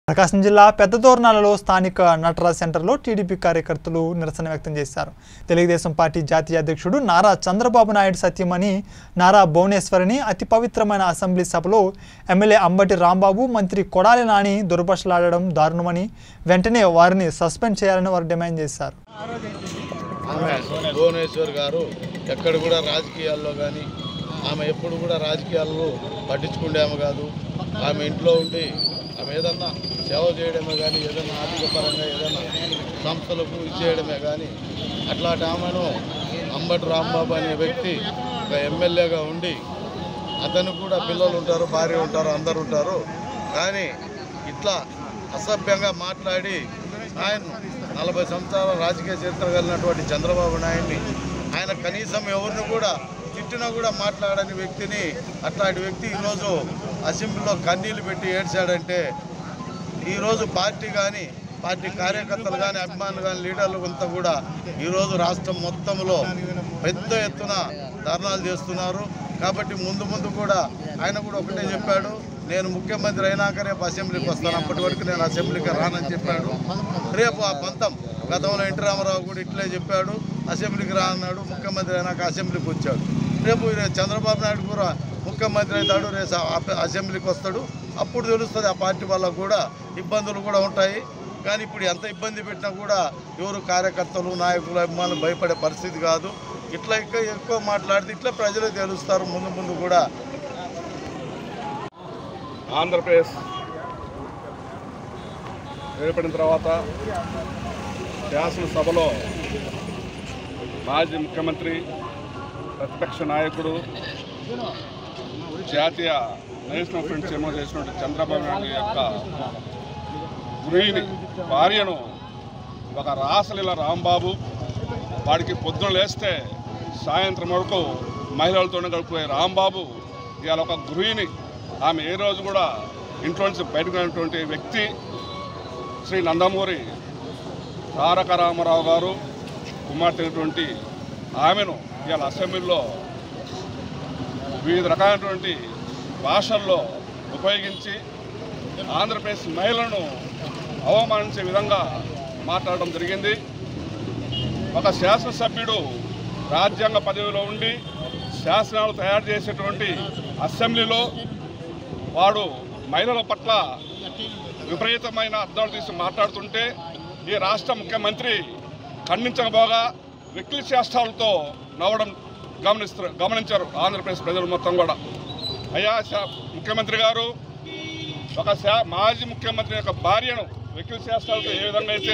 ప్రకాశం జిల్లా పెద్దదోర్నాలలో స్థానిక నటరాజ్ సెంటర్లో టీడీపీ కార్యకర్తలు నిరసన వ్యక్తం చేశారు తెలుగుదేశం పార్టీ జాతీయ అధ్యక్షుడు నారా చంద్రబాబు నాయుడు సత్యమని నారా భువనేశ్వరిని అతి పవిత్రమైన అసెంబ్లీ సభలో ఎమ్మెల్యే అంబటి రాంబాబు మంత్రి కొడాలి నాని దుర్భషలాడడం దారుణమని వెంటనే వారిని సస్పెండ్ చేయాలని వారు డిమాండ్ చేశారు ఆమె భువనేశ్వర్ గారు ఎక్కడ కూడా రాజకీయాల్లో కానీ ఆమె ఎప్పుడు కూడా రాజకీయాల్లో పట్టించుకునే ఆమె కాదు ఆమె ఇంట్లో ఉండి ఆమె ఏదన్నా సేవ చేయడమే కానీ ఏదైనా ఆర్థిక పరంగా ఏదైనా సంస్థలకు ఇచ్చేయడమే కానీ అట్లాంటి ఆమెను అంబటి రాంబాబు అనే వ్యక్తి ఒక ఎమ్మెల్యేగా ఉండి అతను కూడా పిల్లలు ఉంటారు భార్య ఉంటారు అందరు ఉంటారు కానీ ఇట్లా అసభ్యంగా మాట్లాడి ఆయన నలభై సంవత్సరాల రాజకీయ చరిత్ర కలిగినటువంటి చంద్రబాబు నాయుడిని ఆయన కనీసం ఎవరిని కూడా తిట్టినా కూడా మాట్లాడని వ్యక్తిని అట్లాంటి వ్యక్తి ఈరోజు అసెంబ్లీలో కన్నీళ్లు పెట్టి ఏడ్చాడంటే ఈరోజు పార్టీ కానీ పార్టీ కార్యకర్తలు కానీ అభిమానులు కానీ లీడర్లు అంతా కూడా ఈరోజు రాష్ట్రం మొత్తంలో పెద్ద ఎత్తున ధర్నాలు చేస్తున్నారు కాబట్టి ముందు ముందు కూడా ఆయన కూడా ఒకటే చెప్పాడు నేను ముఖ్యమంత్రి అయినాక రేపు అసెంబ్లీకి వస్తాను అప్పటి వరకు నేను అసెంబ్లీకి రానని చెప్పాడు రేపు ఆ పంతం గతంలో ఎన్టీ రామారావు కూడా ఇట్లే చెప్పాడు అసెంబ్లీకి రాన్నాడు ముఖ్యమంత్రి అయినాక అసెంబ్లీకి వచ్చాడు రేపు రేపు చంద్రబాబు నాయుడు కూడా ముఖ్యమంత్రి అవుతాడు రేపు ఆ- అసెంబ్లీకి వస్తాడు అప్పుడు తెలుస్తుంది ఆ పార్టీ వాళ్ళకు కూడా ఇబ్బందులు కూడా ఉంటాయి కానీ ఇప్పుడు ఎంత ఇబ్బంది పెట్టినా కూడా ఎవరు కార్యకర్తలు నాయకులు అభిమానులు భయపడే పరిస్థితి కాదు ఇట్లా ఇంకా ఎక్కువ మాట్లాడితే ఇట్లా ప్రజలు తెలుస్తారు ముందు ముందు కూడా ఆంధ్రప్రదేశ్ ఏర్పడిన తర్వాత శాసనసభలో మాజీ ముఖ్యమంత్రి ప్రతిపక్ష నాయకుడు జాతీయ నేషనల్ ఫ్రంట్ చైర్మన్ చేసినటువంటి చంద్రబాబు నాయుడు యొక్క గృహిణి భార్యను ఒక రాసలీల రాంబాబు వాడికి పొద్దున లేస్తే సాయంత్రం వరకు మహిళలతోనే గడిపోయే రాంబాబు ఇవాళ ఒక గృహిణి ఆమె ఏ రోజు కూడా ఇంట్లో నుంచి బయటకు వెళ్ళినటువంటి వ్యక్తి శ్రీ నందమూరి తారక రామారావు గారు కుమార్తె అయినటువంటి ఆమెను ఇవాళ అసెంబ్లీలో వివిధ రకాలైనటువంటి భాషల్లో ఉపయోగించి ఆంధ్రప్రదేశ్ మహిళలను అవమానించే విధంగా మాట్లాడడం జరిగింది ఒక శాసనసభ్యుడు రాజ్యాంగ పదవిలో ఉండి శాసనాలు తయారు చేసేటువంటి అసెంబ్లీలో వాడు మహిళల పట్ల విపరీతమైన అర్థాలు తీసి మాట్లాడుతుంటే ఈ రాష్ట్ర ముఖ్యమంత్రి ఖండించకపోగా వెకిలి చేష్టాలతో నవ్వడం గమనిస్తారు గమనించారు ఆంధ్రప్రదేశ్ ప్రజలు మొత్తం కూడా అయ్యా శా- ముఖ్యమంత్రి గారు ఒక శా- మాజీ ముఖ్యమంత్రి యొక్క భార్యను వెకిలి చేష్టాలతో ఏ విధంగా అయితే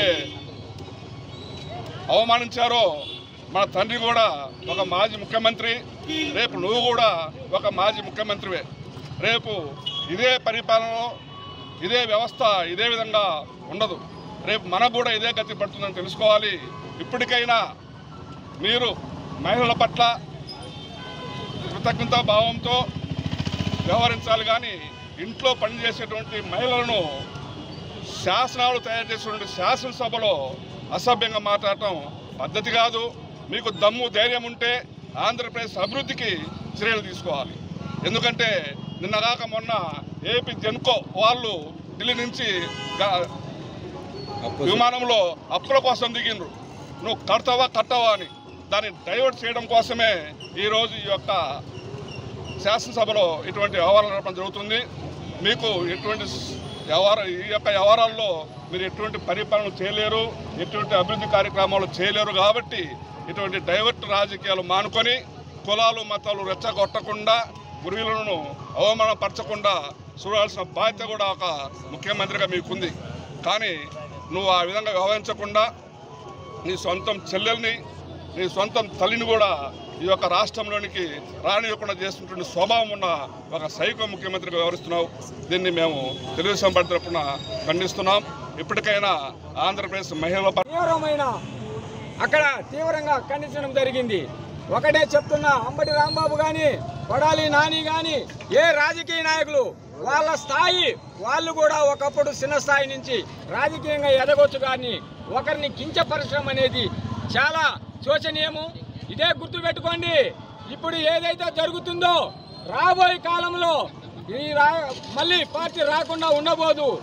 అవమానించారో మన తండ్రి కూడా ఒక మాజీ ముఖ్యమంత్రి రేపు నువ్వు కూడా ఒక మాజీ ముఖ్యమంత్రివే రేపు ఇదే పరిపాలనలో ఇదే వ్యవస్థ ఇదే విధంగా ఉండదు రేపు మనకు కూడా ఇదే గతి పడుతుందని తెలుసుకోవాలి ఇప్పటికైనా మీరు మహిళల పట్ల కృతజ్ఞతా భావంతో వ్యవహరించాలి కానీ ఇంట్లో పనిచేసేటువంటి మహిళలను శాసనాలు తయారు చేసినటువంటి శాసనసభలో అసభ్యంగా మాట్లాడటం పద్ధతి కాదు మీకు దమ్ము ధైర్యం ఉంటే ఆంధ్రప్రదేశ్ అభివృద్ధికి చర్యలు తీసుకోవాలి ఎందుకంటే నిన్నగాక మొన్న ఏపీ జెన్కో వాళ్ళు ఢిల్లీ నుంచి గా- విమానంలో అప్పుల కోసం దిగిండ్రు నువ్వు కడతావా కట్టవా అని దాన్ని డైవర్ట్ చేయడం కోసమే ఈరోజు ఈ యొక్క శాసనసభలో ఇటువంటి వ్యవహారాలు నడపడం జరుగుతుంది మీకు ఎటువంటి వ్యవహార ఈ యొక్క వ్యవహారాల్లో మీరు ఎటువంటి పరిపాలన చేయలేరు ఎటువంటి అభివృద్ధి కార్యక్రమాలు చేయలేరు కాబట్టి ఇటువంటి డైవర్ట్ రాజకీయాలు మానుకొని కులాలు మతాలు రెచ్చగొట్టకుండా గురువులను అవమానపరచకుండా చూడాల్సిన బాధ్యత కూడా ఒక ముఖ్యమంత్రిగా మీకుంది కానీ నువ్వు ఆ విధంగా వ్యవహరించకుండా నీ సొంతం చెల్లెల్ని నీ సొంతం తల్లిని కూడా ఈ యొక్క రాష్ట్రంలోనికి రానియకుండా చేస్తున్నటువంటి స్వభావం ఉన్న ఒక సైకో ముఖ్యమంత్రిగా వ్యవహరిస్తున్నావు దీన్ని మేము తెలుగుదేశం పార్టీ తరఫున ఖండిస్తున్నాం ఇప్పటికైనా ఆంధ్రప్రదేశ్ మహిళల పట్ల తీవ్రమైన అక్కడ తీవ్రంగా ఖండించడం జరిగింది ఒకటే చెప్తున్నా అంబటి రాంబాబు కానీ కొడాలి నాని కానీ ఏ రాజకీయ నాయకులు వాళ్ళ స్థాయి వాళ్ళు కూడా ఒకప్పుడు చిన్న స్థాయి నుంచి రాజకీయంగా ఎదగొచ్చు కానీ ఒకరిని కించపరచడం అనేది చాలా శోచనీయము ఇదే గుర్తుపెట్టుకోండి ఇప్పుడు ఏదైతే జరుగుతుందో రాబోయే కాలంలో ఈ రా మళ్ళీ పార్టీ రాకుండా ఉండబోదు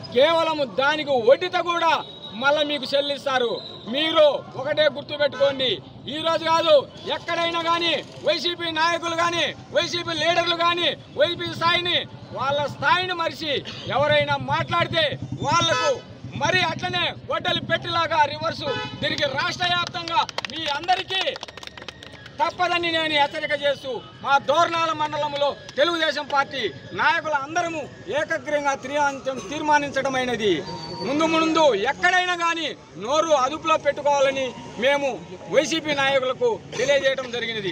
కేవలం దానికి వడ్డీత కూడా మళ్ళీ మీకు చెల్లిస్తారు మీరు ఒకటే గుర్తు పెట్టుకోండి ఈ రోజు కాదు ఎక్కడైనా కానీ వైసీపీ నాయకులు కానీ వైసీపీ లీడర్లు కానీ వైసీపీ స్థాయిని వాళ్ళ స్థాయిని మరిచి ఎవరైనా మాట్లాడితే వాళ్లకు మరి అట్లనే గొడ్డలి పెట్టిలాగా రివర్సు తిరిగి రాష్ట్ర వ్యాప్తంగా మీ అందరికీ తప్పదని నేను హెచ్చరిక చేస్తూ మా దోర్నాల మండలంలో తెలుగుదేశం పార్టీ నాయకులు అందరము ఏకగ్రంగా తీర్మానించడం తీర్మానించడమైనది ముందు ముందు ఎక్కడైనా కానీ నోరు అదుపులో పెట్టుకోవాలని మేము వైసీపీ నాయకులకు తెలియజేయడం జరిగినది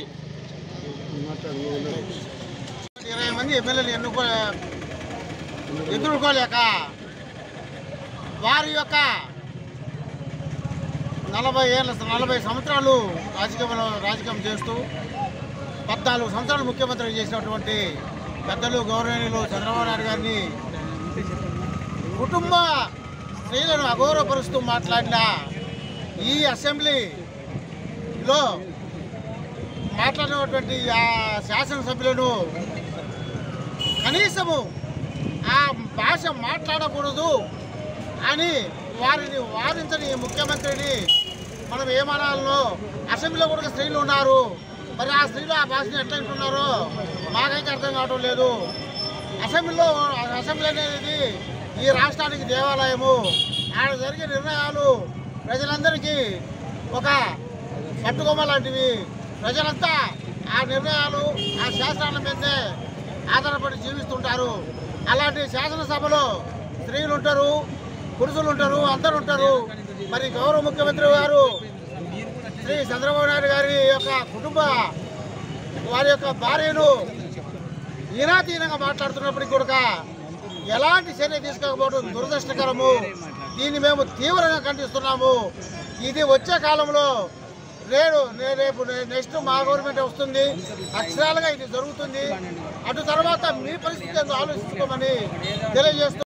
ఇరవై మంది ఎమ్మెల్యేలు ఎన్నుకో ఎదుర్కోలేక వారి యొక్క నలభై ఏళ్ళ నలభై సంవత్సరాలు రాజకీయంలో రాజకీయం చేస్తూ పద్నాలుగు సంవత్సరాలు ముఖ్యమంత్రి చేసినటువంటి పెద్దలు గౌరవనీయులు చంద్రబాబు నాయుడు గారిని కుటుంబ స్త్రీలను అగౌరవపరుస్తూ మాట్లాడిన ఈ అసెంబ్లీలో మాట్లాడినటువంటి ఆ శాసనసభ్యులను కనీసము ఆ భాష మాట్లాడకూడదు అని వారిని వారించని ఈ ముఖ్యమంత్రిని మనం ఏమనాలో అసెంబ్లీలో కూడా స్త్రీలు ఉన్నారు మరి ఆ స్త్రీలు ఆ భాషను ఎట్లా వింటున్నారో మాకైతే అర్థం కావడం లేదు అసెంబ్లీలో అసెంబ్లీ అనేది ఈ రాష్ట్రానికి దేవాలయము ఆడ జరిగే నిర్ణయాలు ప్రజలందరికీ ఒక పట్టుకొమ్మ లాంటివి ప్రజలంతా ఆ నిర్ణయాలు ఆ శాసనాల మీదే ఆధారపడి జీవిస్తుంటారు అలాంటి శాసనసభలో స్త్రీలు ఉంటారు పురుషులు ఉంటారు అందరు ఉంటారు మరి గౌరవ ముఖ్యమంత్రి గారు శ్రీ చంద్రబాబు నాయుడు గారి యొక్క కుటుంబ వారి యొక్క భార్యను ఈనాతీనంగా మాట్లాడుతున్నప్పటికీ కూడా ఎలాంటి చర్య తీసుకోకపోవడం దురదృష్టకరము దీన్ని మేము తీవ్రంగా ఖండిస్తున్నాము ఇది వచ్చే కాలంలో రేపు నే- రేపు నే- నెక్స్ట్ మా గవర్నమెంట్ వస్తుంది అక్షరాలుగా ఇది జరుగుతుంది అటు తర్వాత మీ పరిస్థితి ఏందో ఆలోచించుకోమని తెలియజేస్తూ